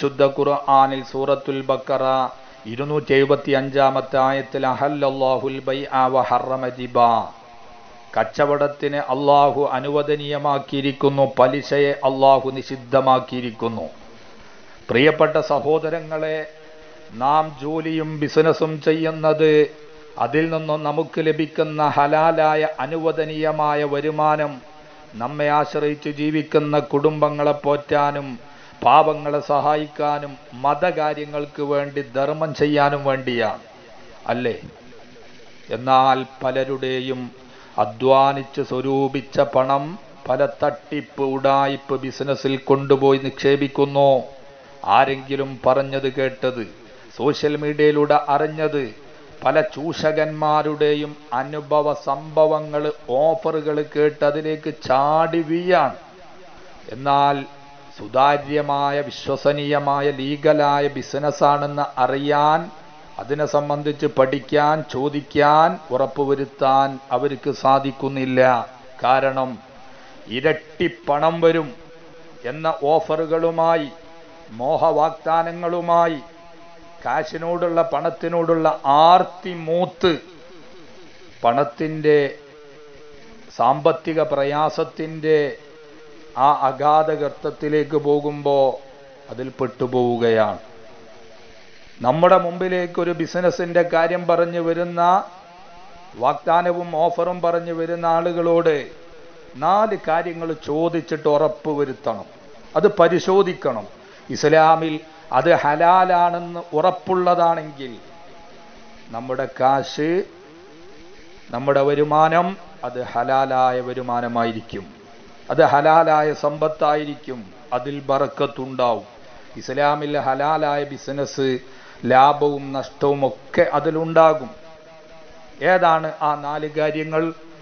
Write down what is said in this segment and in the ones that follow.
വിശുദ്ധ ഖുർആനിൽ സൂറത്തുൽ ബക്കറ ഇരുന്നൂറ്റി എഴുപത്തി അഞ്ചാമത്തെ ആയത്തിൽ അഹല്ലാഹുൽ ബൈ ഹറമ റിബ കച്ചവടത്തിന് അള്ളാഹു അനുവദനീയമാക്കിയിരിക്കുന്നു പലിശയെ അള്ളാഹു നിഷിദ്ധമാക്കിയിരിക്കുന്നു പ്രിയപ്പെട്ട സഹോദരങ്ങളെ നാം ജോലിയും ബിസിനസ്സും ചെയ്യുന്നത് അതിൽ നിന്നും നമുക്ക് ലഭിക്കുന്ന ഹലാലായ അനുവദനീയമായ വരുമാനം നമ്മെ ആശ്രയിച്ച് ജീവിക്കുന്ന കുടുംബങ്ങളെ പോറ്റാനും പാവങ്ങളെ സഹായിക്കാനും മതകാര്യങ്ങൾക്ക് വേണ്ടി ധർമ്മം ചെയ്യാനും വേണ്ടിയാണ് അല്ലേ എന്നാൽ പലരുടെയും അധ്വാനിച്ച് സ്വരൂപിച്ച പണം പല തട്ടിപ്പ് ഉടായിപ്പ് ബിസിനസ്സിൽ കൊണ്ടുപോയി നിക്ഷേപിക്കുന്നു ആരെങ്കിലും പറഞ്ഞത് കേട്ടത് സോഷ്യൽ മീഡിയയിലൂടെ അറിഞ്ഞത് പല ചൂഷകന്മാരുടെയും അനുഭവ സംഭവങ്ങൾ ഓഫറുകൾ കേട്ട് അതിലേക്ക് ചാടി വീയാണ് എന്നാൽ സുതാര്യമായ വിശ്വസനീയമായ ലീഗലായ ബിസിനസ്സാണെന്ന് അറിയാൻ അതിനെ സംബന്ധിച്ച് പഠിക്കാൻ ചോദിക്കാൻ ഉറപ്പുവരുത്താൻ അവർക്ക് സാധിക്കുന്നില്ല കാരണം ഇരട്ടി പണം വരും എന്ന ഓഫറുകളുമായി മോഹവാഗ്ദാനങ്ങളുമായി കാശിനോടുള്ള പണത്തിനോടുള്ള ആർത്തി മൂത്ത് പണത്തിൻ്റെ സാമ്പത്തിക പ്രയാസത്തിൻ്റെ ആ അഗാധഗർത്തത്തിലേക്ക് പോകുമ്പോൾ അതിൽ പെട്ടുപോവുകയാണ് നമ്മുടെ മുമ്പിലേക്ക് ഒരു ബിസിനസിന്റെ കാര്യം പറഞ്ഞു വരുന്ന വാഗ്ദാനവും ഓഫറും പറഞ്ഞു വരുന്ന ആളുകളോട് നാല് കാര്യങ്ങൾ ചോദിച്ചിട്ട് ഉറപ്പ് വരുത്തണം അത് പരിശോധിക്കണം ഇസ്ലാമിൽ അത് ഹലാലാണെന്ന് ഉറപ്പുള്ളതാണെങ്കിൽ നമ്മുടെ കാശ് നമ്മുടെ വരുമാനം അത് ഹലാലായ വരുമാനമായിരിക്കും അത് ഹലാലായ സമ്പത്തായിരിക്കും അതിൽ ബറക്കത്തുണ്ടാവും ഇസ്ലാമിൽ ഹലാലായ ബിസിനസ് ലാഭവും നഷ്ടവും ഒക്കെ അതിലുണ്ടാകും ഏതാണ് ആ നാല് കാര്യങ്ങൾ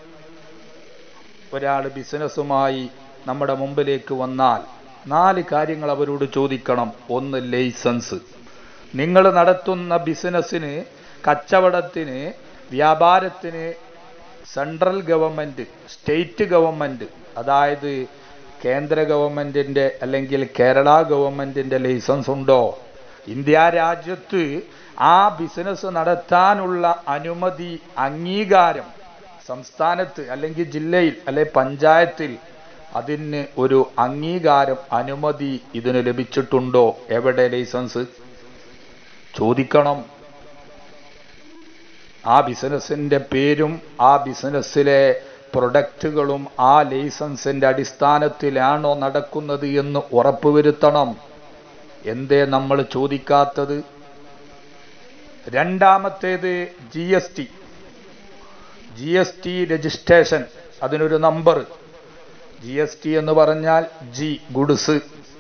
ഒരാൾ ബിസിനസ്സുമായി നമ്മുടെ മുമ്പിലേക്ക് വന്നാൽ നാല് കാര്യങ്ങൾ അവരോട് ചോദിക്കണം ഒന്ന് ലൈസൻസ് നിങ്ങൾ നടത്തുന്ന ബിസിനസ്സിന് കച്ചവടത്തിന് വ്യാപാരത്തിന് സെൻട്രൽ ഗവൺമെന്റ് സ്റ്റേറ്റ് ഗവൺമെന്റ് അതായത് കേന്ദ്ര ഗവൺമെന്റിന്റെ അല്ലെങ്കിൽ കേരള ഗവൺമെന്റിന്റെ ലൈസൻസ് ഉണ്ടോ ഇന്ത്യ രാജ്യത്ത് ആ ബിസിനസ് നടത്താനുള്ള അനുമതി അംഗീകാരം സംസ്ഥാനത്ത് അല്ലെങ്കിൽ ജില്ലയിൽ അല്ലെ പഞ്ചായത്തിൽ അതിന് ഒരു അംഗീകാരം അനുമതി ഇതിന് ലഭിച്ചിട്ടുണ്ടോ എവിടെ ലൈസൻസ് ചോദിക്കണം ആ ബിസിനസ്സിന്റെ പേരും ആ ബിസിനസ്സിലെ പ്രൊഡക്റ്റുകളും ആ ലൈസൻസിന്റെ അടിസ്ഥാനത്തിലാണോ നടക്കുന്നത് എന്ന് ഉറപ്പുവരുത്തണം എന്തേ നമ്മൾ ചോദിക്കാത്തത് രണ്ടാമത്തേത് G S T G S T registration അതിനൊരു നമ്പർ ജി എസ് ടി എന്ന് പറഞ്ഞാൽ G goods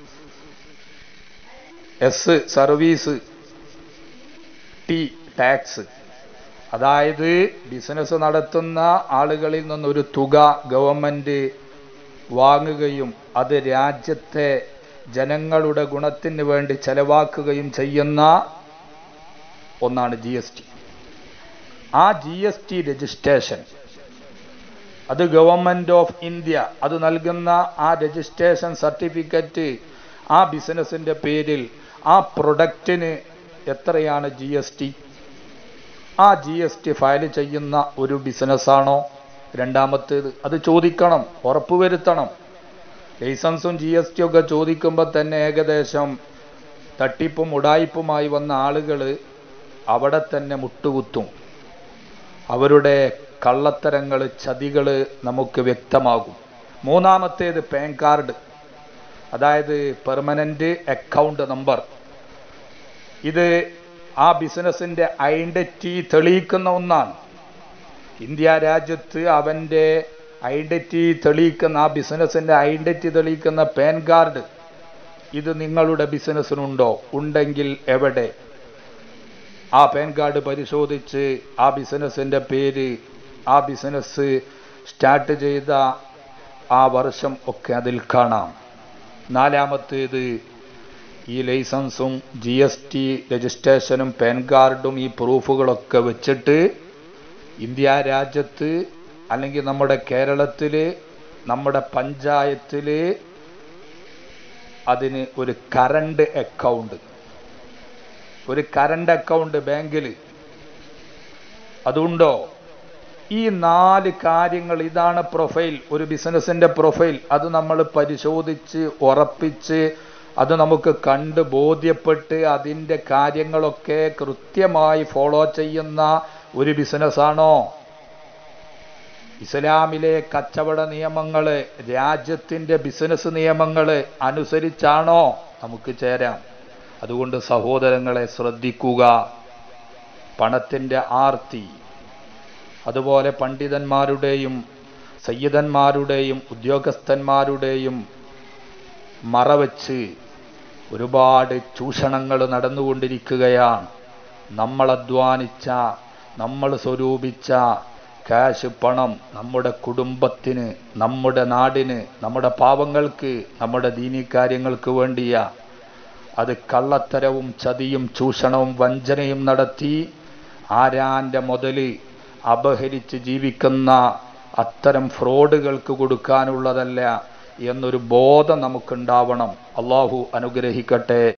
S service T tax അതായത് ബിസിനസ് നടത്തുന്ന ആളുകളിൽ നിന്നൊരു തുക ഗവൺമെന്റ് വാങ്ങുകയും അത് രാജ്യത്തെ ജനങ്ങളുടെ ഗുണത്തിന് വേണ്ടി ചെലവാക്കുകയും ചെയ്യുന്ന ഒന്നാണ് ജി എസ് ടി ആ ജി എസ് ടി രജിസ്ട്രേഷൻ അത് ഗവൺമെന്റ് ഓഫ് ഇന്ത്യ അത് നൽകുന്ന ആ രജിസ്ട്രേഷൻ സർട്ടിഫിക്കറ്റ് ആ ബിസിനസിന്റെ പേരിൽ ആ പ്രൊഡക്റ്റിന് എത്രയാണ് ജി എസ് ടി ആ ജി എസ് ടി ഫയൽ ചെയ്യുന്ന ഒരു ബിസിനസ്സാണോ രണ്ടാമത്തേത് അത് ചോദിക്കണം ഉറപ്പുവരുത്തണം ലൈസൻസും ജി എസ് ടി ഒക്കെ ചോദിക്കുമ്പോൾ തന്നെ ഏകദേശം തട്ടിപ്പും ഉടായിപ്പുമായി വന്ന ആളുകൾ അവിടെ തന്നെ മുട്ടുകുത്തും അവരുടെ കള്ളത്തരങ്ങൾ ചതികൾ നമുക്ക് വ്യക്തമാകും മൂന്നാമത്തേത് പാൻ കാർഡ് അതായത് പെർമനന്റ് അക്കൗണ്ട് നമ്പർ ഇത് ആ ബിസിനസിന്റെ ഐഡന്റിറ്റി തെളിയിക്കുന്ന ഒന്നാണ് ഇന്ത്യ രാജ്യത്ത് അവന്റെ ഐഡന്റിറ്റി തെളിയിക്കുന്ന ആ ബിസിനസിന്റെ ഐഡന്റിറ്റി തെളിയിക്കുന്ന പാൻ കാർഡ് ഇത് നിങ്ങളുടെ ബിസിനസ്സിനുണ്ടോ ഉണ്ടെങ്കിൽ എവിടെ ആ പാൻ കാർഡ് പരിശോധിച്ച് ആ ബിസിനസിന്റെ പേര് ആ ബിസിനസ് സ്റ്റാർട്ട് ചെയ്ത ആ വർഷം ഒക്കെ അതിൽ കാണാം നാലാമത്തേത് ഈ ലൈസൻസും ജി എസ് ടി രജിസ്ട്രേഷനും പാൻ കാർഡും ഈ പ്രൂഫുകളൊക്കെ വെച്ചിട്ട് ഇന്ത്യ രാജ്യത്ത് അല്ലെങ്കിൽ നമ്മുടെ കേരളത്തിൽ നമ്മുടെ പഞ്ചായത്തിൽ അതിന് ഒരു കറണ്ട് അക്കൗണ്ട് ഒരു കറണ്ട് അക്കൗണ്ട് ബാങ്കിൽ അതുണ്ടോ ഈ നാല് കാര്യങ്ങൾ ഇതാണ് പ്രൊഫൈൽ ഒരു ബിസിനസിന്റെ പ്രൊഫൈൽ അത് നമ്മൾ പരിശോധിച്ച് ഉറപ്പിച്ച് അത് നമുക്ക് കണ്ട് ബോധ്യപ്പെട്ട് അതിൻ്റെ കാര്യങ്ങളൊക്കെ കൃത്യമായി ഫോളോ ചെയ്യുന്ന ഒരു ബിസിനസ്സാണോ ഇസ്ലാമിലെ കച്ചവട നിയമങ്ങള് രാജ്യത്തിന്റെ ബിസിനസ് നിയമങ്ങള് അനുസരിച്ചാണോ നമുക്ക് ചേരാം അതുകൊണ്ട് സഹോദരങ്ങളെ ശ്രദ്ധിക്കുക പണത്തിന്റെ ആർത്തി അതുപോലെ പണ്ഡിതന്മാരുടെയും സയ്യിദന്മാരുടെയും ഉദ്യോഗസ്ഥന്മാരുടെയും മറവച്ച് ഒരുപാട് ചൂഷണങ്ങൾ നടന്നുകൊണ്ടിരിക്കുകയാണ് നമ്മൾ അധ്വാനിച്ച നമ്മൾ സ്വരൂപിച്ച കാശ് പണം നമ്മുടെ കുടുംബത്തിന് നമ്മുടെ നാടിന് നമ്മുടെ പാവങ്ങൾക്ക് നമ്മുടെ ദീനീ കാര്യങ്ങൾക്ക് വേണ്ടിയ അത് കള്ളത്തരവും ചതിയും ചൂഷണവും വഞ്ചനയും നടത്തി ആരാന്റെ മുതല് അപഹരിച്ച് ജീവിക്കുന്ന അത്തരം ഫ്രോഡുകൾക്ക് കൊടുക്കാനുള്ളതല്ല എന്നൊരു ബോധം നമുക്കുണ്ടാവണം അള്ളാഹു അനുഗ്രഹിക്കട്ടെ